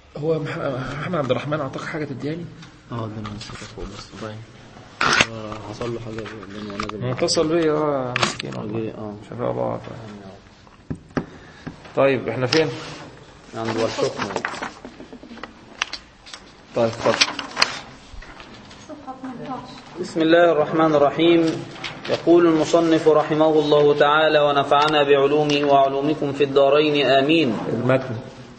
هو مح- محمد عبد الرحمن اعطاك حاجه تدياني اه ده انا نسيت فوق بس طيب آه، حصل له حاجه لانه نازل متصل بيا اه مسكين والله جه- اه شفاء الله وعافية. طيب احنا فين عند والحكم طيب اتفضل بسم الله الرحمن الرحيم يقول المصنف رحمه الله تعالى ونفعنا بعلومه وعلومكم في الدارين آمين المتن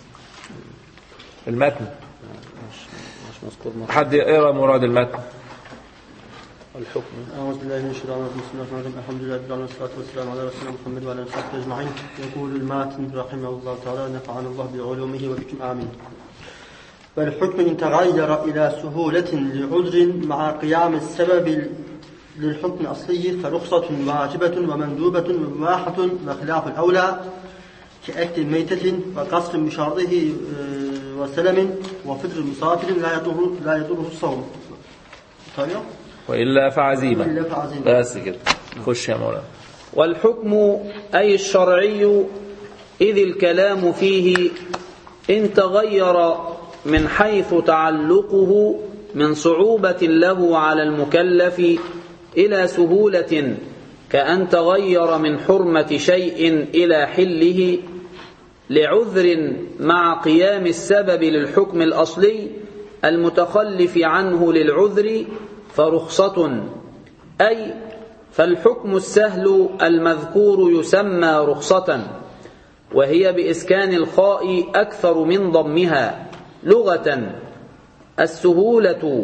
المتن مش مذكور مرة. حد يقرا مراد المتن الحكم أعوذ بالله من الشيطان الرجيم بسم الله الرحمن الرحيم الحمد لله رب العالمين والصلاة والسلام على رسولنا محمد وعلى آله وصحبه أجمعين يقول الماتن رحمه الله تعالى نفعنا الله بعلومه وبكم آمين والحكم إن تغير إلى سهولة لعذر مع قيام السبب للحكم الأصلي فرخصة واجبة ومندوبة ومباحة وخلاف الأولى كأكل ميتة وقصر بشرطه آه، وسلم وفطر مسافر لا يضره لا يضره الصوم. طيب والا فعزيمه إلا فعزيمة. بس كده خش يا مولانا والحكم أي الشرعي إذ الكلام فيه إن تغير من حيث تعلقه من صعوبة له على المكلف إلى سهولة كأن تغير من حرمة شيء إلى حله لعذر مع قيام السبب للحكم الأصلي المتخلف عنه للعذر فرخصة أي فالحكم السهل المذكور يسمى رخصة وهي بإسكان الخاء أكثر من ضمها لغة السهولة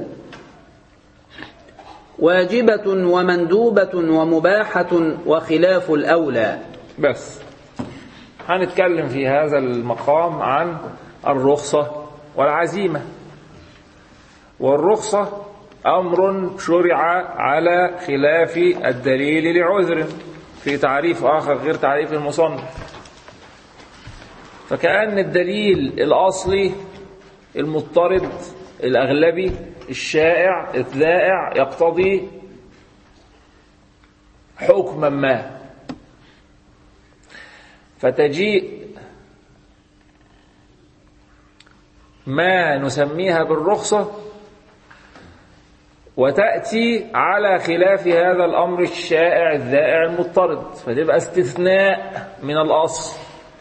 واجبة ومندوبة ومباحة وخلاف الأولى بس هنتكلم في هذا المقام عن الرخصة والعزيمة والرخصة أمر شرع على خلاف الدليل لعذر في تعريف آخر غير تعريف المصنف فكأن الدليل الأصلي المضطرد الأغلبي الشائع الذائع يقتضي حكما ما فتجيء ما نسميها بالرخصة وتأتي على خلاف هذا الأمر الشائع الذائع المضطرد فتبقى استثناء من الأصل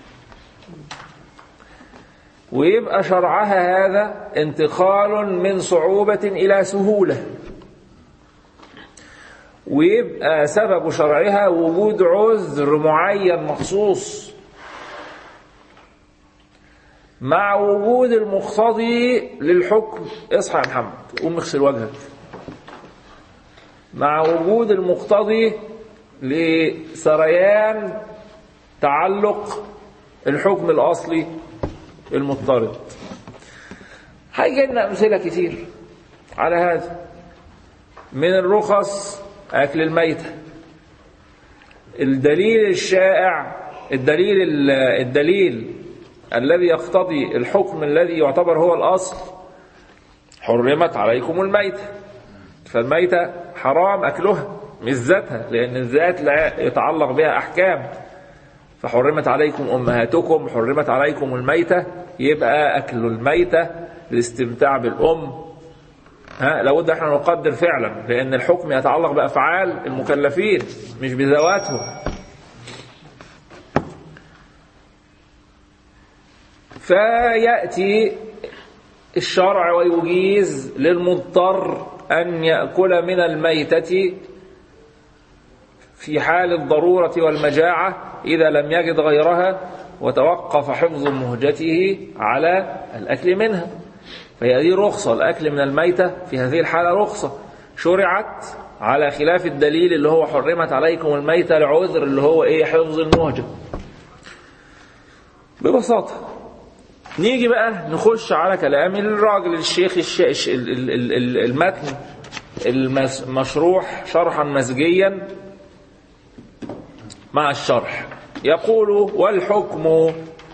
ويبقى شرعها هذا انتقال من صعوبة إلى سهولة ويبقى سبب شرعها وجود عذر معين مخصوص مع وجود المقتضي للحكم اصحى يا محمد قوم اغسل وجهك مع وجود المقتضي لسريان تعلق الحكم الأصلي المضطرد هيجي لنا أمثلة كتير على هذا من الرخص أكل الميتة الدليل الشائع الدليل الدليل الذي يقتضي الحكم الذي يعتبر هو الأصل حرمت عليكم الميتة فالميتة حرام أكلها مش ذاتها لأن الذات لا يتعلق بها أحكام فحرمت عليكم أمهاتكم حرمت عليكم الميتة يبقى أكل الميتة الاستمتاع بالأم ها لابد احنا نقدر فعلا لأن الحكم يتعلق بأفعال المكلفين مش بذواتهم فيأتي الشرع ويجيز للمضطر أن يأكل من الميتة في حال الضرورة والمجاعة إذا لم يجد غيرها وتوقف حفظ مهجته على الأكل منها فهي دي رخصة الأكل من الميتة في هذه الحالة رخصة شرعت على خلاف الدليل اللي هو حرمت عليكم الميتة لعذر اللي هو إيه حفظ المهجة ببساطة نيجي بقى نخش على كلام الراجل الشيخ الش... المتن المشروح شرحا مزجيا مع الشرح يقول والحكم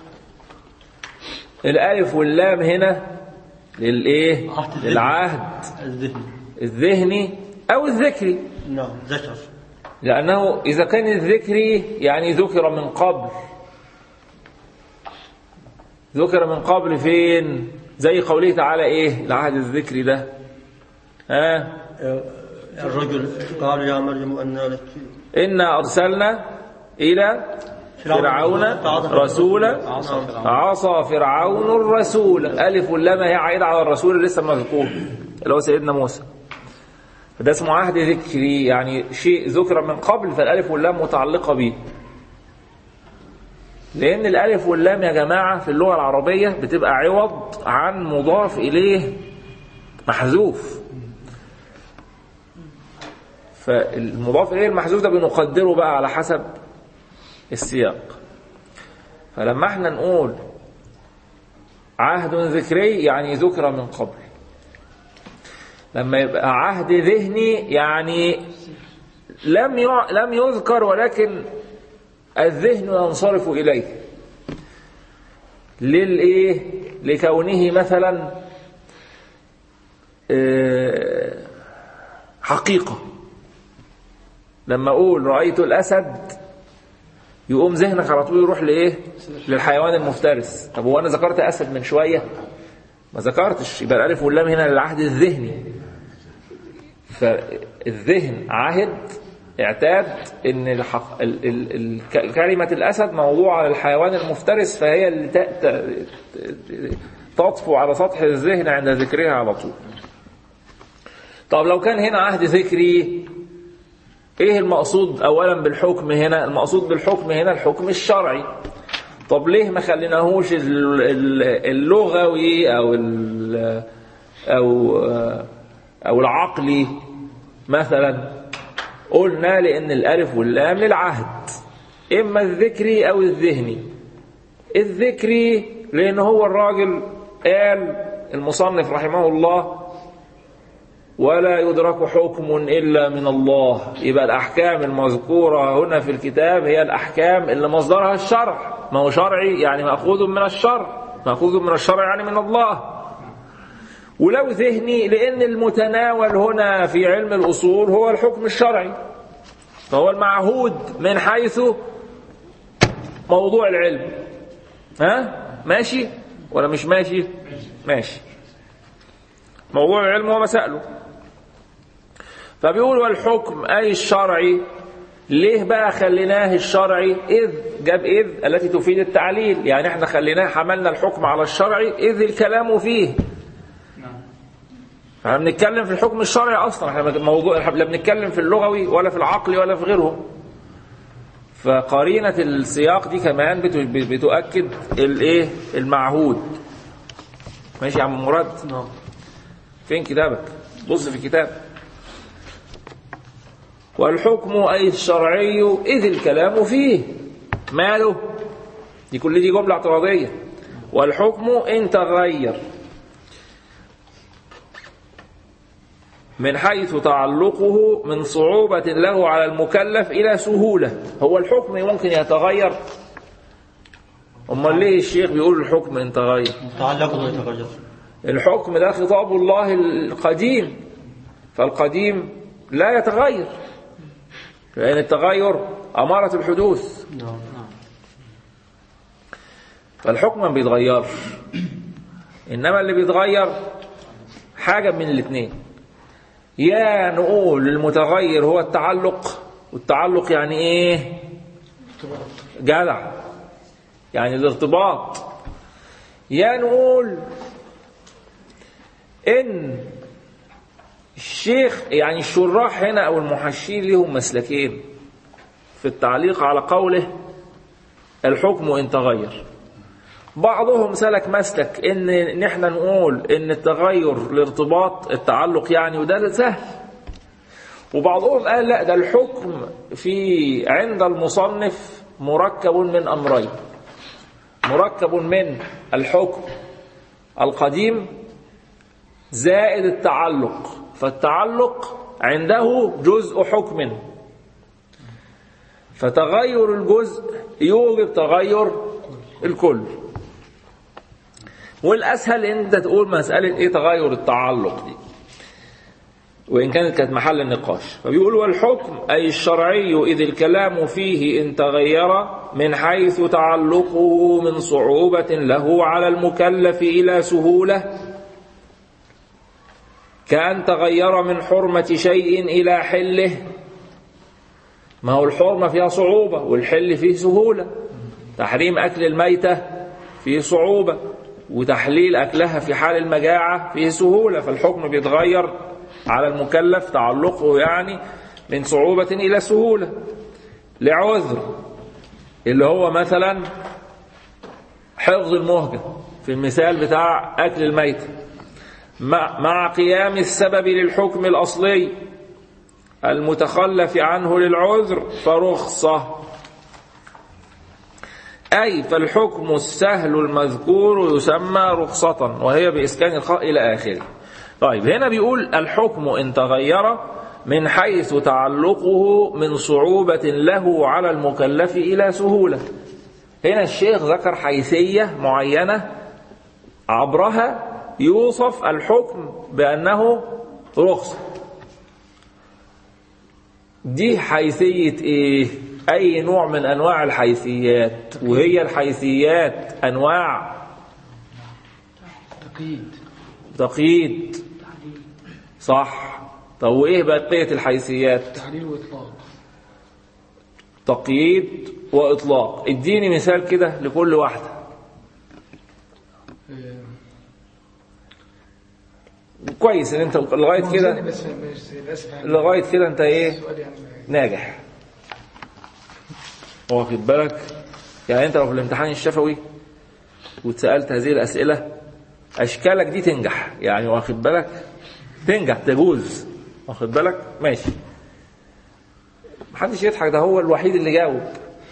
الالف واللام هنا للايه للعهد الذهن الذهني او الذكري نعم ذكر لانه اذا كان الذكري يعني ذكر من قبل ذكر من قبل فين زي قوله تعالى ايه العهد الذكري ده ها الرجل قال يا مريم أن لك إنا أرسلنا إلى فرعون رسولا عصى فرعون الرسول ألف واللام هي عائدة على الرسول اللي لسه مذكور اللي هو سيدنا موسى فده اسمه عهد ذكري يعني شيء ذكر من قبل فالألف واللام متعلقة به لأن الألف واللام يا جماعة في اللغة العربية بتبقى عوض عن مضاف إليه محذوف فالمضاف إليه المحذوف ده بنقدره بقى على حسب السياق فلما احنا نقول عهد ذكري يعني ذكر من قبل لما يبقى عهد ذهني يعني لم يع... لم يذكر ولكن الذهن ينصرف إليه للإيه لكونه مثلا آه، حقيقة لما أقول رأيت الأسد يقوم ذهنك على طول يروح لإيه للحيوان المفترس طب هو أنا ذكرت أسد من شوية ما ذكرتش يبقى الألف واللام هنا للعهد الذهني فالذهن عهد اعتاد ان الحق ال ال ال كلمة الأسد موضوعة للحيوان المفترس فهي اللي ت- ت- تطفو على سطح الذهن عند ذكرها على طول طب لو كان هنا عهد ذكري ايه المقصود اولا بالحكم هنا المقصود بالحكم هنا الحكم الشرعي طب ليه ما خليناهوش ال- ال- اللغوي او ال- او او العقلي مثلا قلنا لان الالف واللام للعهد اما الذكري او الذهني الذكري لان هو الراجل قال المصنف رحمه الله ولا يدرك حكم إلا من الله يبقى الأحكام المذكورة هنا في الكتاب هي الأحكام اللي مصدرها الشرع ما هو شرعي يعني مأخوذ من الشرع مأخوذ من الشرع يعني من الله ولو ذهني لأن المتناول هنا في علم الأصول هو الحكم الشرعي فهو المعهود من حيث موضوع العلم ها ماشي ولا مش ماشي ماشي موضوع العلم هو مسائله فبيقول والحكم أي الشرعي ليه بقى خليناه الشرعي إذ جاب إذ التي تفيد التعليل يعني احنا خليناه حملنا الحكم على الشرعي إذ الكلام فيه احنا بنتكلم في الحكم الشرعي اصلا احنا موضوع احنا لا بنتكلم في اللغوي ولا في العقلي ولا في غيرهم فقرينة السياق دي كمان بت- بتؤكد الايه المعهود ماشي يا عم مراد نعم فين كتابك بص في الكتاب والحكم أي الشرعي إذ الكلام فيه ماله دي كل دي جملة اعتراضية والحكم إن تغير من حيث تعلقه من صعوبة له على المكلف إلى سهولة هو الحكم ممكن يتغير أمال ليه الشيخ بيقول الحكم إن تغير تعلقه يتغير الحكم ده خطاب الله القديم فالقديم لا يتغير لأن التغير أمارة الحدوث نعم فالحكم ما بيتغيرش إنما اللي بيتغير حاجة من الاثنين يا نقول المتغير هو التعلق والتعلق يعني ايه جدع يعني الارتباط يا نقول ان الشيخ يعني الشراح هنا او المحشين لهم مسلكين في التعليق على قوله الحكم ان تغير بعضهم سلك مسلك ان نحن نقول ان التغير الارتباط التعلق يعني وده سهل وبعضهم قال لا ده الحكم في عند المصنف مركب من امرين مركب من الحكم القديم زائد التعلق فالتعلق عنده جزء حكم فتغير الجزء يوجب تغير الكل والاسهل ان انت تقول مساله ايه تغير التعلق دي وإن كانت كانت محل النقاش فبيقول والحكم أي الشرعي إذ الكلام فيه إن تغير من حيث تعلقه من صعوبة له على المكلف إلى سهولة كأن تغير من حرمة شيء إلى حله ما هو الحرمة فيها صعوبة والحل فيه سهولة تحريم أكل الميتة فيه صعوبة وتحليل أكلها في حال المجاعة فيه سهولة فالحكم بيتغير على المكلف تعلقه يعني من صعوبة إلى سهولة لعذر اللي هو مثلا حفظ المهجة في المثال بتاع أكل الميت مع مع قيام السبب للحكم الأصلي المتخلف عنه للعذر فرخصة أي فالحكم السهل المذكور يسمى رخصة وهي بإسكان الخاء إلى آخره طيب هنا بيقول الحكم إن تغير من حيث تعلقه من صعوبة له على المكلف إلى سهولة هنا الشيخ ذكر حيثية معينة عبرها يوصف الحكم بأنه رخصة دي حيثية ايه اي نوع من انواع الحيثيات وهي الحيثيات انواع تقييد تقييد صح طب وايه بقية الحيثيات تحليل واطلاق تقييد واطلاق اديني مثال كده لكل واحدة آه، كويس ان انت لغاية موزني كده بس مش للاسف يعني لغاية كده انت ايه السؤال يعني ناجح واخد بالك يعني انت لو في الامتحان الشفوي واتسالت هذه الاسئله اشكالك دي تنجح يعني واخد بالك تنجح تجوز واخد بالك ماشي محدش يضحك ده هو الوحيد اللي جاوب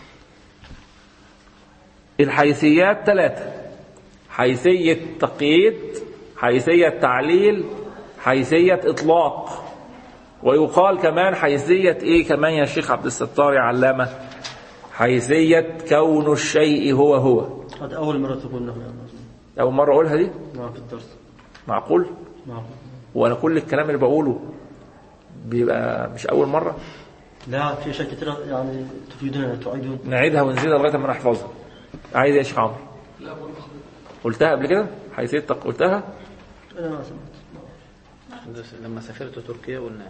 الحيثيات ثلاثة حيثية تقييد حيثية تعليل حيثية إطلاق ويقال كمان حيثية إيه كمان يا شيخ عبد الستار يا علامة حيثية كون الشيء هو هو هذا أول مرة تقولنا يا أبو أول مرة أقولها دي نعم في الدرس معقول نعم وأنا كل الكلام اللي بقوله بيبقى مش أول مرة لا في أشياء كثيرة يعني تفيدنا تعيدون نعيدها ونزيدها لغاية ما نحفظها عايز إيه يا شيخ عمرو لا برضه قلتها قبل كده حيثية تق- قلتها أنا ما سمعت بس لما سافرت تركيا قلنا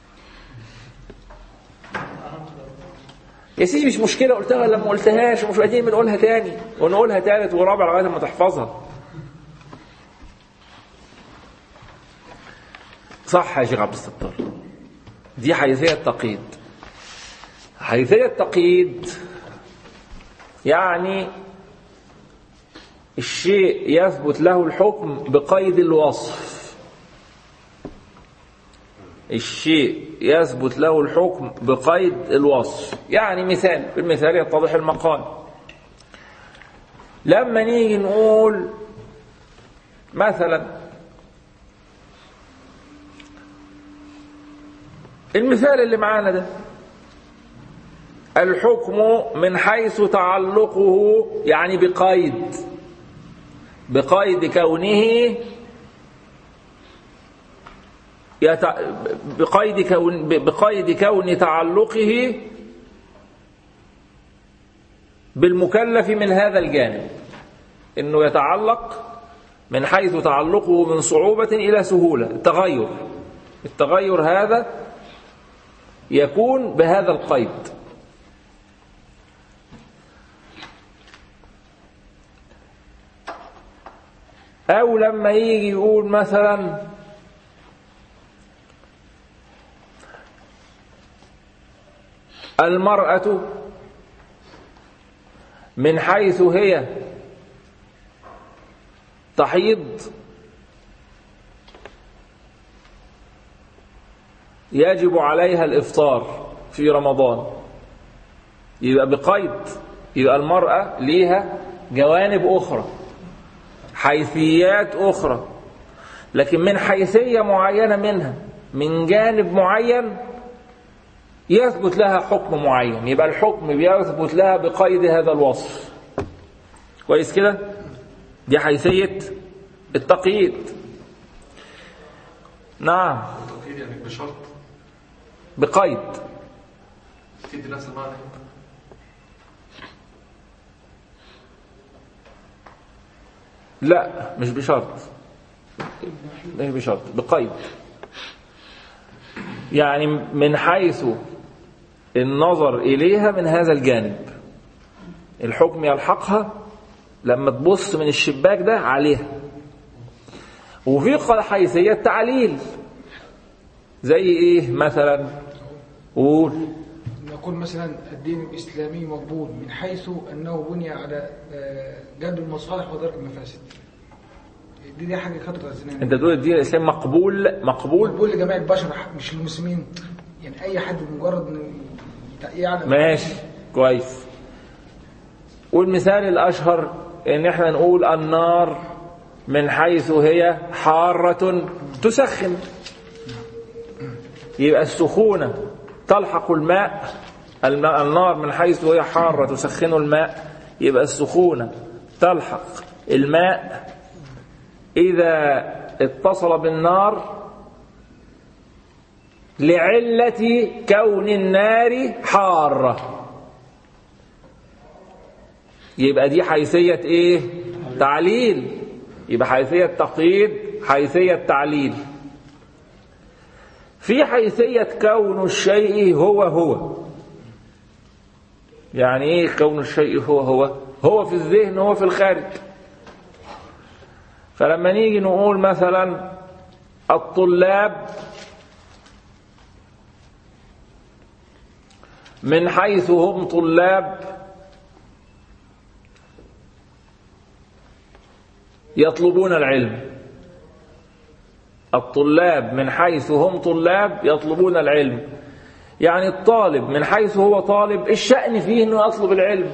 يا سيدي مش مشكلة قلتها ولا ما قلتهاش ومش قادرين بنقولها تاني ونقولها تالت ورابع لغاية ما تحفظها صح يا شيخ عبد الستار دي حيثية تقييد حيثية تقييد يعني الشيء يثبت له الحكم بقيد الوصف الشيء يثبت له الحكم بقيد الوصف يعني مثال في المثال يتضح المقال لما نيجي نقول مثلا المثال اللي معانا ده الحكم من حيث تعلقه يعني بقيد بقيد كونه يت... بقيد كون بقيد كون تعلقه بالمكلف من هذا الجانب انه يتعلق من حيث تعلقه من صعوبة إلى سهولة التغير التغير هذا يكون بهذا القيد أو لما يجي يقول مثلا المرأة من حيث هي تحيض يجب عليها الإفطار في رمضان يبقى بقيد يبقى المرأة ليها جوانب أخرى حيثيات أخرى لكن من حيثية معينة منها من جانب معين يثبت لها حكم معين يبقى الحكم بيثبت لها بقيد هذا الوصف كويس كده دي حيثية التقييد نعم توكيد يعني بشرط بقيد تدي نفس المعنى لا مش بشرط مش بشرط بقيد يعني من حيث النظر إليها من هذا الجانب الحكم يلحقها لما تبص من الشباك ده عليها وفي قد حيثية تعليل زي ايه مثلا قول نقول مثلا الدين الإسلامي مقبول من حيث أنه بني على آه، جلب المصالح ودرء المفاسد دي دي حاجة خطر الزنا انت تقول الدين الاسلامي مقبول مقبول مقبول لجميع البشر مش المسلمين يعني أي حد مجرد إنه يت- يعلم ماشي كويس والمثال الأشهر إن إحنا نقول النار من حيث هي حارة تسخن يبقى السخونة تلحق الماء الماء النار من حيث هي حارة تسخن الماء يبقى السخونة تلحق الماء إذا اتصل بالنار لعلة كون النار حارة يبقى دي حيثية ايه تعليل يبقى حيثية تقييد حيثية تعليل في حيثية كون الشيء هو هو يعني ايه كون الشيء هو هو هو في الذهن هو في الخارج فلما نيجي نقول مثلا الطلاب من حيث هم طلاب يطلبون العلم الطلاب من حيث هم طلاب يطلبون العلم يعني الطالب من حيث هو طالب الشأن فيه أنه يطلب العلم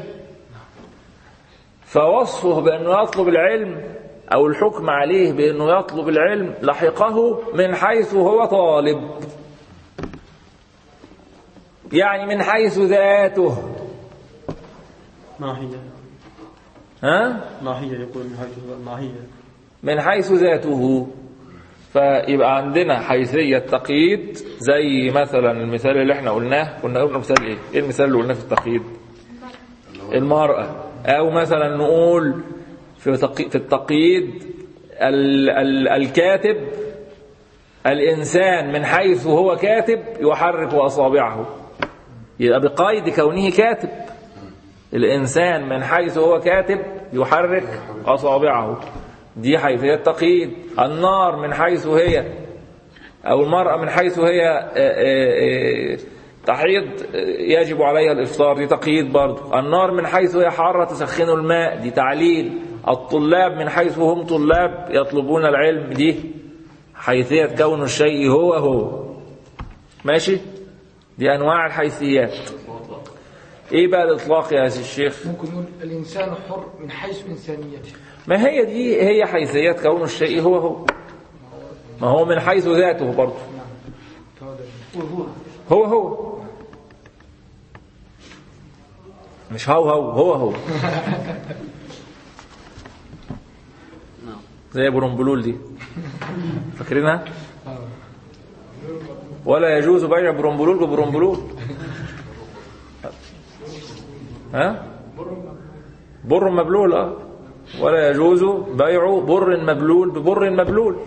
فوصفه بأنه يطلب العلم أو الحكم عليه بأنه يطلب العلم لحقه من حيث هو طالب يعني من حيث ذاته ما هي ها ما هي يقول من حيث ما هي من حيث ذاته فيبقى عندنا حيثية تقييد زي مثلا المثال اللي احنا قلناه كنا قلنا مثال ايه؟ ايه المثال اللي قلناه في التقييد؟ المرأة او مثلا نقول في تقي- في التقييد ال ال الكاتب الإنسان من حيث هو كاتب يحرك أصابعه يبقى بقيد كونه كاتب الإنسان من حيث هو كاتب يحرك أصابعه دي حيثية تقييد النار من حيث هي أو المرأة من حيث هي آه، آه، آه، تحيض آه، يجب عليها الإفطار دي تقييد برضه النار من حيث هي حارة تسخن الماء دي تعليل الطلاب من حيث هم طلاب يطلبون العلم دي حيثية كون الشيء هو هو ماشي دي أنواع الحيثيات إيه بقى الإطلاق يا سي الشيخ ممكن نقول الإنسان حر من حيث إنسانيته ما هي دي هي حيثية كون الشيء هو هو ما هو من حيث ذاته برضه هو هو مش هو هو هو هو زي برمبلول دي فاكرينها ولا يجوز بيع برمبلول ببرمبلول ها بر مبلول اه ولا يجوز بيع بر مبلول ببر مبلول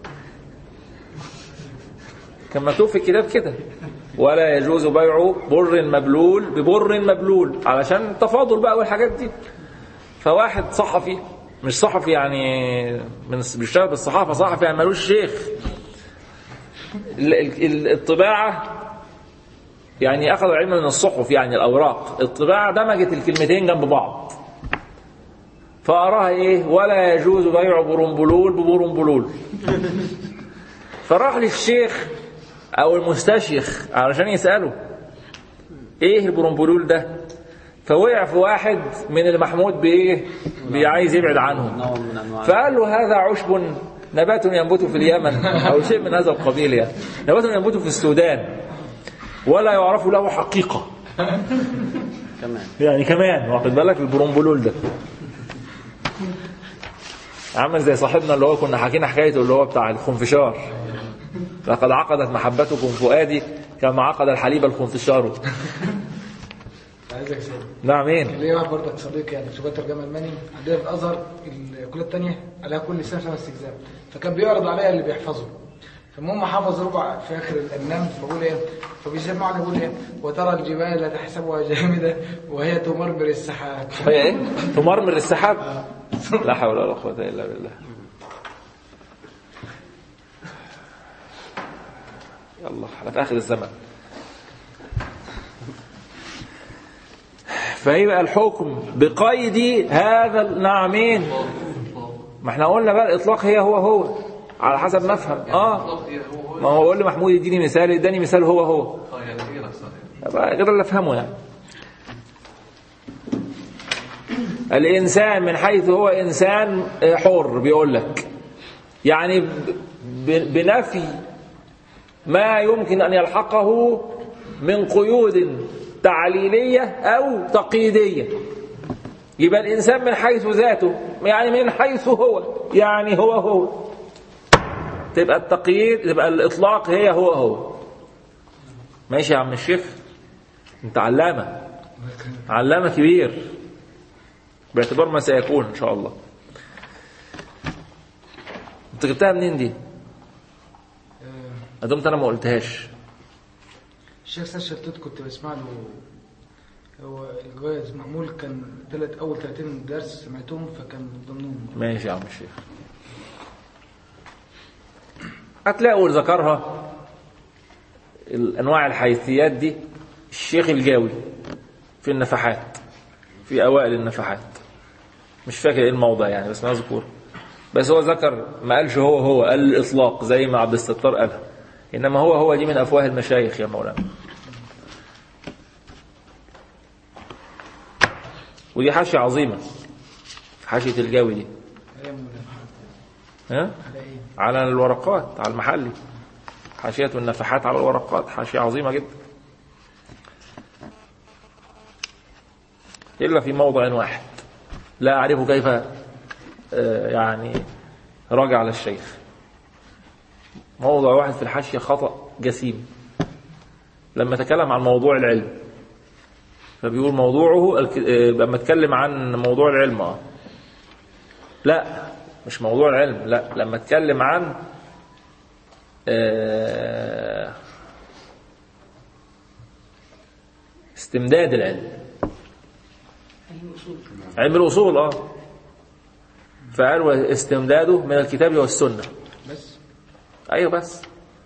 كان مكتوب في الكتاب كده ولا يجوز بيع بر مبلول ببر مبلول علشان التفاضل بقى والحاجات دي فواحد صحفي مش صحفي يعني من بيشتغل بالصحافه صحفي يعني ملوش شيخ ال- ال- الطباعه يعني اخذ العلم من الصحف يعني الاوراق الطباعه دمجت الكلمتين جنب بعض فأراها إيه ولا يجوز بيع برمبلول ببرمبلول فراح للشيخ أو المستشيخ علشان يسأله إيه البرمبلول ده فوقع في واحد من المحمود بإيه عايز يبعد عنهم نوع من انواع فقال له هذا عشب نبات ينبت في اليمن أو شيء من هذا القبيل يعني نبات ينبت في السودان ولا يعرف له حقيقة كمان يعني كمان واخد بالك البرومبولول ده عامل زي صاحبنا اللي هو كنا حكينا حكايته اللي هو بتاع الخنفشار لقد عقدت محبتكم فؤادي كما عقد الحليب الخنفشار عايزك سيد نعم مين ليه واحد برضك صديق يعني في ترجمه الماني عندنا في الازهر الكليه الثانيه عليها كل سنه خمس اجزاء فكان بيعرض عليها اللي بيحفظه فالمهم حفظ ربع في اخر النمل فبقول ايه فبيسمعني يقول ايه وترى الجبال تحسبها جامده وهي تمرمر السحاب هي ايه تمرمر السحاب لا حول ولا قوه الا بالله يلا احنا في اخر الزمن فيبقى الحكم بقيد هذا النعمين ما احنا قلنا بقى الاطلاق هي هو هو على حسب ما افهم اه ما هو قول لي محمود اديني مثال اداني مثال هو هو اه يعني هي نفسها يبقى غير اللي افهمه يعني الانسان من حيث هو انسان حر بيقول لك يعني ب- بنفي ما يمكن ان يلحقه من قيود تعليليه او تقييديه يبقى الانسان من حيث ذاته يعني من حيث هو يعني هو هو تبقى التقييد تبقى الاطلاق هي هو هو ماشي يا عم الشيخ انت علامه علامه كبير باعتبار ما سيكون ان شاء الله انت جبتها منين دي ادمت انا ما قلتهاش الشيخ سيد شتوت كنت بسمع له هو الجواز معمول كان ثلاث اول 30 درس سمعتهم فكان من ضمنهم ماشي يا عم الشيخ هتلاقوا اللي ذكرها الانواع الحيثيات دي الشيخ الجاوي في النفحات في اوائل النفحات مش فاكر ايه الموضع يعني بس مذكور بس هو ذكر ما قالش هو هو قال الاطلاق زي ما عبد الستار قالها انما هو هو دي من افواه المشايخ يا مولانا ودي حاشيه عظيمه حاشيه الجاوي دي ايام مولانا ها على ايه؟ على الورقات على المحلي حاشية النفحات على الورقات حاشية عظيمة جدا إلا في موضع واحد لا أعرف كيف آه، يعني راجع على الشيخ موضع واحد في الحاشية خطأ جسيم لما تكلم عن موضوع العلم فبيقول موضوعه الك- آه، لما اتكلم عن موضوع العلم اه لا مش موضوع العلم لا لما اتكلم عن آه، استمداد العلم علم الأصول اه فقال واستمداده من الكتاب والسنة بس أيوه بس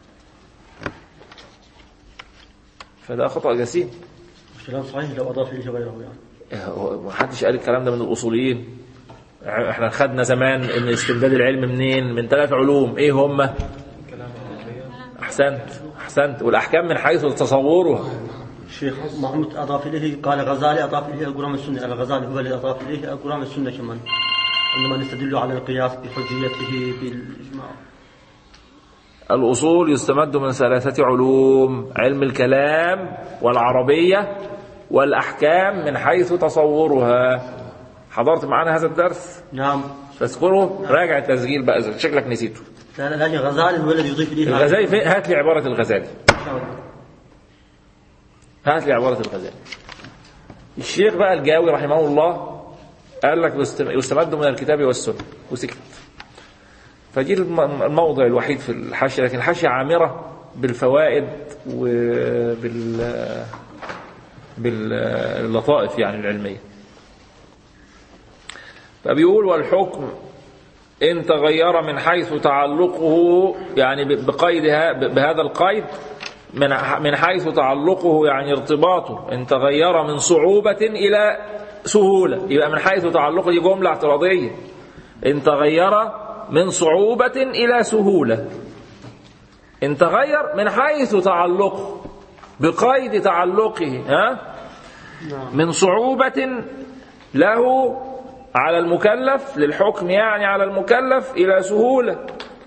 فده خطأ جسيم كلام صحيح لو أضاف إليه غيره يعني هو ما حدش قال الكلام ده من الأصوليين احنا خدنا زمان ان استمداد العلم منين من ثلاث علوم ايه هم احسنت احسنت والاحكام من حيث تصورها الشيخ محمود أضاف إليه قال الغزالي أضاف إليه القرآن السنة الغزالي هو الذي أضاف إليه القرآن السنة كمان عندما نستدل على القياس بحجيته بالإجماع الأصول يستمد من ثلاثة علوم علم الكلام والعربية والأحكام من حيث تصورها حضرت معنا هذا الدرس نعم تذكره راجع التسجيل بقى إذا شكلك نسيته لا لا لا الغزالي هو الذي يضيف إليه الغزالي فين هات لي عبارة الغزالي إن شاء الله. هات لي عبارة الغزالي الشيخ بقى الجاوي رحمه الله قال لك يستم- يستمد من الكتاب والسنة وسكت فدي الم- الموضع الوحيد في الحاشية لكن الحاشية عامرة بالفوائد وبال باللطائف يعني العلمية فبيقول والحكم إن تغير من حيث تعلقه يعني ب- بقيدها ب- بهذا القيد من ح- من حيث تعلقه يعني ارتباطه إن تغير من صعوبة إلى سهولة يبقى من حيث تعلقه دي جملة اعتراضية إن تغير من صعوبة إلى سهولة إن تغير من حيث تعلقه بقيد تعلقه ها من صعوبة له على المكلف للحكم يعني على المكلف إلى سهولة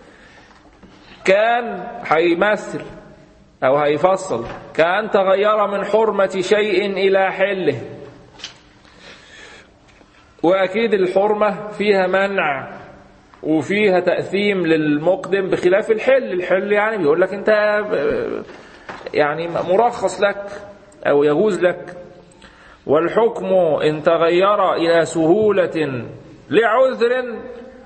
كان هيمثل أو هيفصل كأن تغير من حرمة شيء إلى حله وأكيد الحرمة فيها منع وفيها تأثيم للمقدم بخلاف الحل الحل يعني بيقول لك انت ب- يعني مرخص لك او يجوز لك والحكم ان تغير الى سهولة لعذر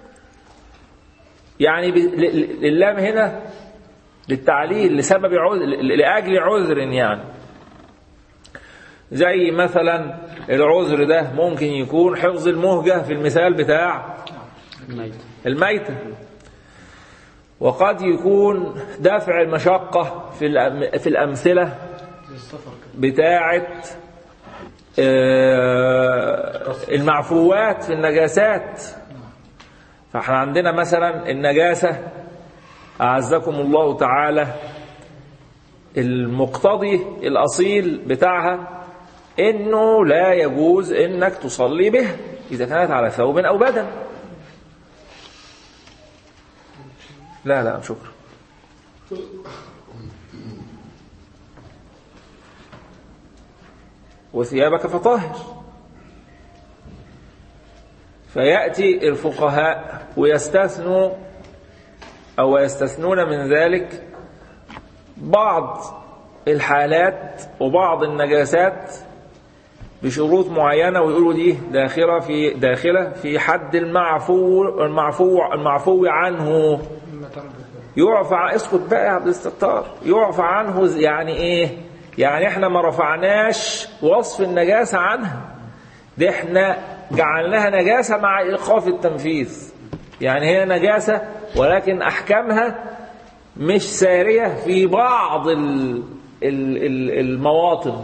يعني ب- ل- ل- اللام هنا للتعليل لسبب عذر لأجل عذر يعني زي مثلا العذر ده ممكن يكون حفظ المهجة في المثال بتاع الميت الميتة وقد يكون دفع المشقة في الأم- في الأمثلة بتاعة آه، المعفوات في النجاسات فاحنا عندنا مثلا النجاسة أعزكم الله تعالى المقتضي الأصيل بتاعها إنه لا يجوز إنك تصلي به إذا كانت على ثوب أو بدن لا لا شكرا وثيابك فطاهر فيأتي الفقهاء ويستثنوا أو يستثنون من ذلك بعض الحالات وبعض النجاسات بشروط معينة ويقولوا دي داخلة في داخلة في حد المعفو المعفو المعفو عنه يعفى عن- اسكت بقى يا عبد الستار يعفى عنه ز- يعني ايه يعني احنا ما رفعناش وصف النجاسة عنها دي احنا جعلناها نجاسة مع ايقاف التنفيذ يعني هي نجاسة ولكن احكامها مش سارية في بعض ال ال ال المواطن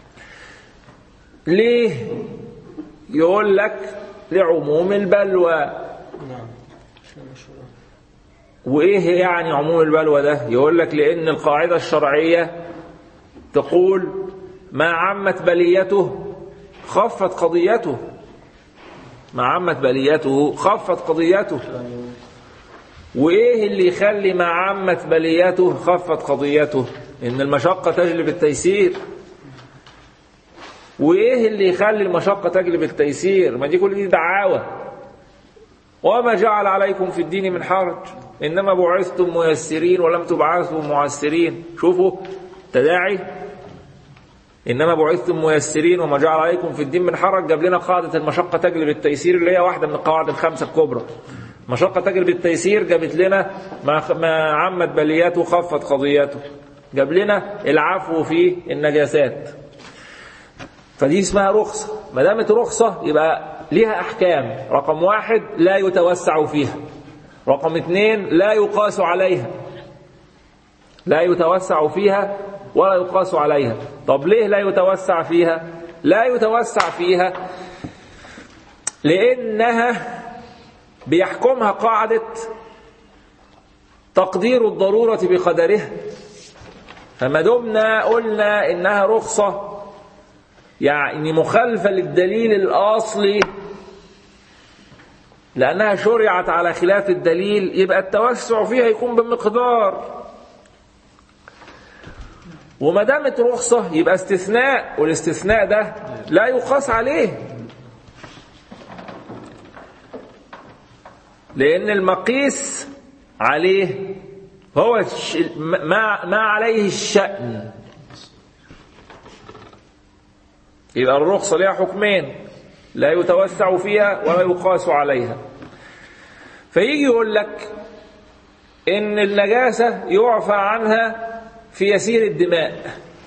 ليه يقول لك لعموم البلوى نعم شنو مشهورة وايه يعني عموم البلوى ده يقول لك لان القاعده الشرعيه تقول ما عمت بليته خفت قضيته ما عمت بليته خفت قضيته وايه اللي يخلي ما عمت بليته خفت قضيته ان المشقه تجلب التيسير وايه اللي يخلي المشقه تجلب التيسير ما دي كل دي دعاوى وما جعل عليكم في الدين من حرج إنما بعثتم ميسرين ولم تبعثوا معسرين شوفوا تداعي إنما بعثتم ميسرين وما جعل عليكم في الدين من حرج جاب لنا قاعدة المشقة تجلب التيسير اللي هي واحدة من القواعد الخمسة الكبرى مشقة تجلب التيسير جابت لنا ما ما عمت بلياته خفت قضيته جاب لنا العفو في النجاسات فدي اسمها رخصة ما دامت رخصة يبقى ليها أحكام رقم واحد لا يتوسع فيها رقم اثنين لا يقاس عليها لا يتوسع فيها ولا يقاس عليها طب ليه لا يتوسع فيها لا يتوسع فيها لأنها بيحكمها قاعدة تقدير الضرورة بقدرها فما دمنا قلنا إنها رخصة يعني مخالفة للدليل الأصلي لأنها شرعت على خلاف الدليل يبقى التوسع فيها يكون بمقدار وما دامت رخصة يبقى استثناء والاستثناء ده لا يقاس عليه لأن المقيس عليه هو الش- ما ما عليه الشأن يبقى الرخصة لها حكمين لا يتوسع فيها ولا يقاس عليها فيجي يقول لك إن النجاسة يعفى عنها في يسير الدماء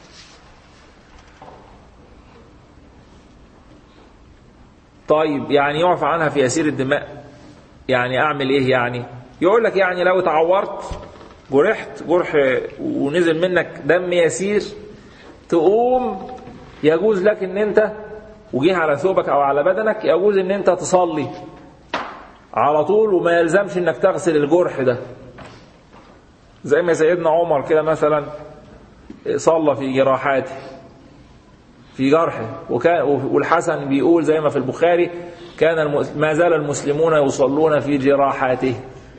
طيب يعني يعفى عنها في يسير الدماء يعني أعمل إيه يعني يقول لك يعني لو تعورت جرحت جرح ونزل منك دم يسير تقوم يجوز لك ان انت وجيه على ثوبك او على بدنك يجوز ان انت تصلي على طول وما يلزمش انك تغسل الجرح ده زي ما سيدنا عمر كده مثلا صلى في جراحاته في جرحه وكان والحسن بيقول زي ما في البخاري كان الم... ما زال المسلمون يصلون في جراحاته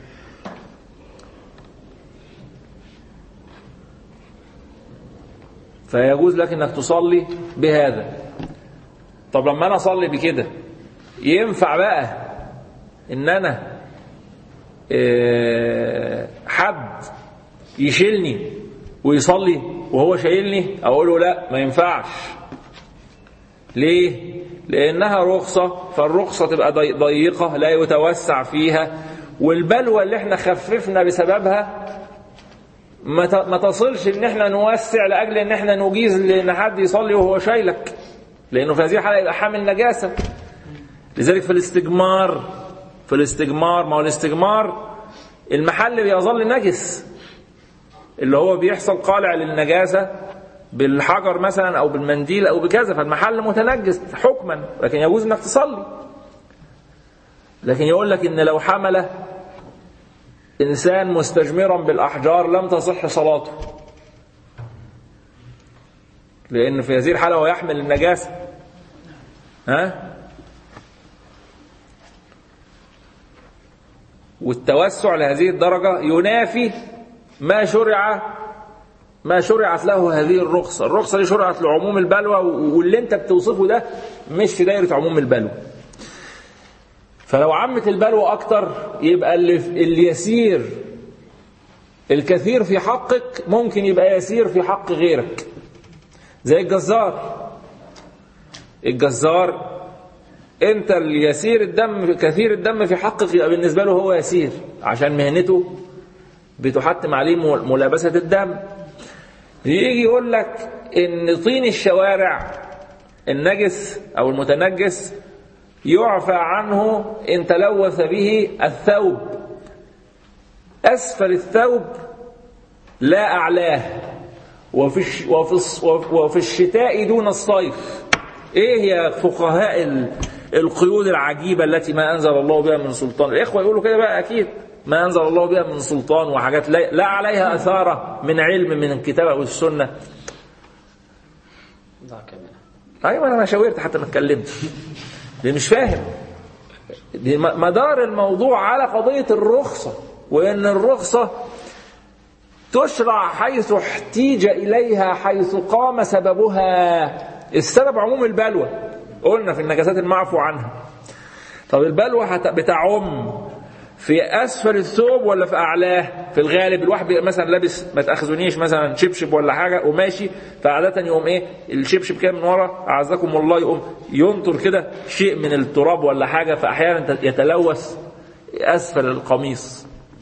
فيجوز لك انك تصلي بهذا طب لما انا اصلي بكده ينفع بقى ان انا آه، حد يشيلني ويصلي وهو شايلني اقول له لا ما ينفعش ليه لانها رخصه فالرخصه تبقى ضي- ضيقه لا يتوسع فيها والبلوى اللي احنا خففنا بسببها ما ت- ما تصلش ان احنا نوسع لاجل ان احنا نجيز لان حد يصلي وهو شايلك لانه في هذه الحاله يبقى حامل نجاسه لذلك في الاستجمار في الاستجمار ما هو الاستجمار المحل بيظل نجس اللي هو بيحصل قالع للنجاسة بالحجر مثلا أو بالمنديل أو بكذا فالمحل متنجس حكما لكن يجوز إنك تصلي لكن يقول لك إن لو حمل إنسان مستجمرا بالأحجار لم تصح صلاته لأن في هذه الحالة هو يحمل النجاسة ها والتوسع لهذه الدرجة ينافي ما شرع ما شرعت له هذه الرخصة الرخصة دي شرعت لعموم البلوى واللي انت بتوصفه ده مش في دايرة عموم البلوى فلو عمت البلوى أكتر يبقى اللي اليسير الكثير في حقك ممكن يبقى يسير في حق غيرك زي الجزار الجزار انت اليسير الدم كثير الدم في حقك يبقى بالنسبه له هو يسير عشان مهنته بتحتم عليه ملابسه الدم يجي يقول لك ان طين الشوارع النجس او المتنجس يعفى عنه ان تلوث به الثوب اسفل الثوب لا اعلاه وفي الش- وفي الص- وفي الشتاء دون الصيف ايه يا فقهاء ال- القيود العجيبه التي ما انزل الله بها من سلطان الاخوه يقولوا كده بقى اكيد ما انزل الله بها من سلطان وحاجات لا, لا عليها اثاره من علم من الكتاب او السنه ضعك منها ايوه انا شاورت حتى ما اتكلمت دي مش فاهم دي م- مدار الموضوع على قضيه الرخصه وان الرخصه تشرع حيث احتيج اليها حيث قام سببها السبب عموم البلوى قلنا في النجاسات المعفو عنها طب البلوى هت- بتعم في اسفل الثوب ولا في اعلاه في الغالب الواحد بيبقى مثلا لابس ما تاخذونيش مثلا شبشب ولا حاجه وماشي فعاده يقوم ايه الشبشب كده من ورا اعزكم الله يقوم ينطر كده شيء من التراب ولا حاجه فاحيانا يتلوث اسفل القميص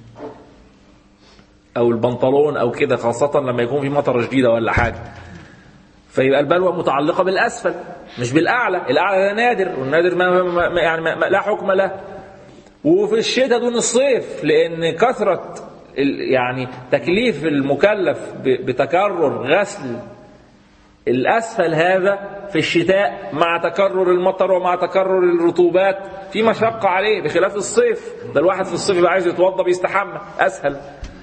او البنطلون او كده خاصه لما يكون في مطره شديده ولا حاجه فيبقى البلوى متعلقه بالاسفل مش بالاعلى الاعلى ده نادر والنادر ما ما- ما- يعني ما ما- لا حكم له وفي الشتاء دون الصيف لان كثره ال- يعني تكليف المكلف ب- بتكرر غسل الاسفل هذا في الشتاء مع تكرر المطر ومع تكرر الرطوبات في مشقه عليه بخلاف الصيف ده الواحد في الصيف يبقى عايز يتوضا بيستحمى اسهل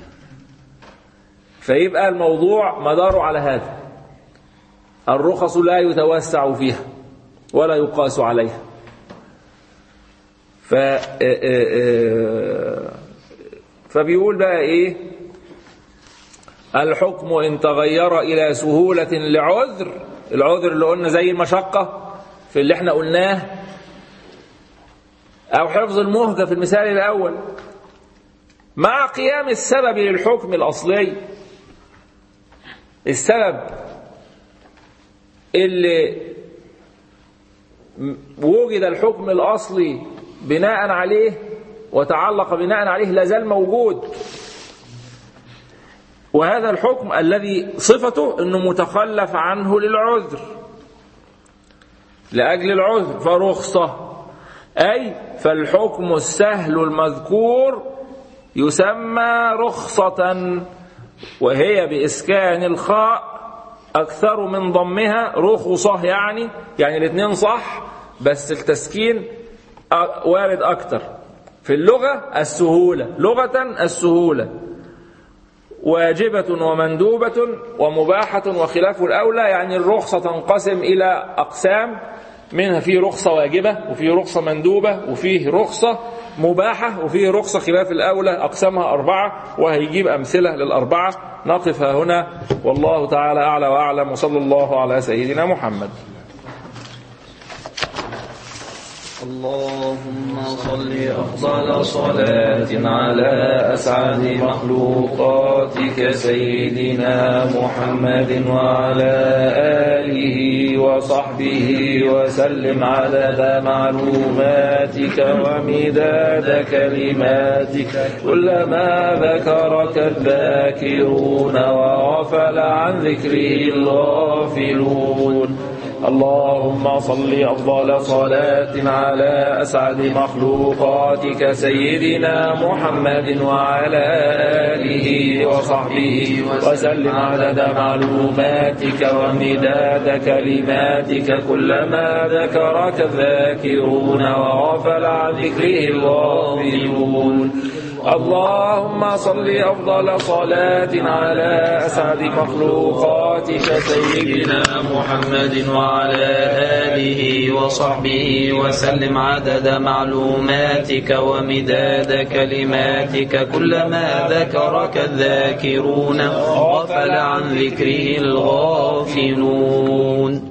فيبقى الموضوع مداره على هذا الرخص لا يتوسع فيها ولا يقاس عليها ف فبيقول بقى ايه الحكم ان تغير الى سهولة لعذر العذر اللي قلنا زي المشقة في اللي احنا قلناه او حفظ المهجة في المثال الاول مع قيام السبب للحكم الاصلي السبب اللي وجد الحكم الأصلي بناء عليه وتعلق بناء عليه لازال موجود وهذا الحكم الذي صفته أنه متخلف عنه للعذر لأجل العذر فرخصة أي فالحكم السهل المذكور يسمى رخصة وهي بإسكان الخاء أكثر من ضمها رخصة يعني يعني الاثنين صح بس التسكين أ- وارد أكثر في اللغة السهولة لغة السهولة واجبة ومندوبة ومباحة وخلاف الأولى يعني الرخصة تنقسم إلى أقسام منها في رخصة واجبة وفي رخصة مندوبة وفيه رخصة مباحة وفيه رخصة خلاف الأولى أقسامها أربعة وهيجيب أمثلة للأربعة نقف ها هنا والله تعالى أعلى وأعلم وصلى الله على سيدنا محمد اللهم صل أفضل صلاة على أسعد مخلوقاتك سيدنا محمد وعلى آله وصحبه وسلم عدد معلوماتك ومداد كلماتك كلما ذكرك الذاكرون وغفل عن ذكره الغافلون اللهم صل أفضل صلاة على أسعد مخلوقاتك سيدنا محمد وعلى آله وصحبه وسلم عدد معلوماتك ومداد كلماتك كلما ذكرك الذاكرون وغفل عن ذكره الغافلون اللهم صل أفضل صلاة على أسعد مخلوقاتك سيدنا محمد وعلى آله وصحبه وسلم عدد معلوماتك ومداد كلماتك كلما ذكرك الذاكرون غفل عن ذكره الغافلون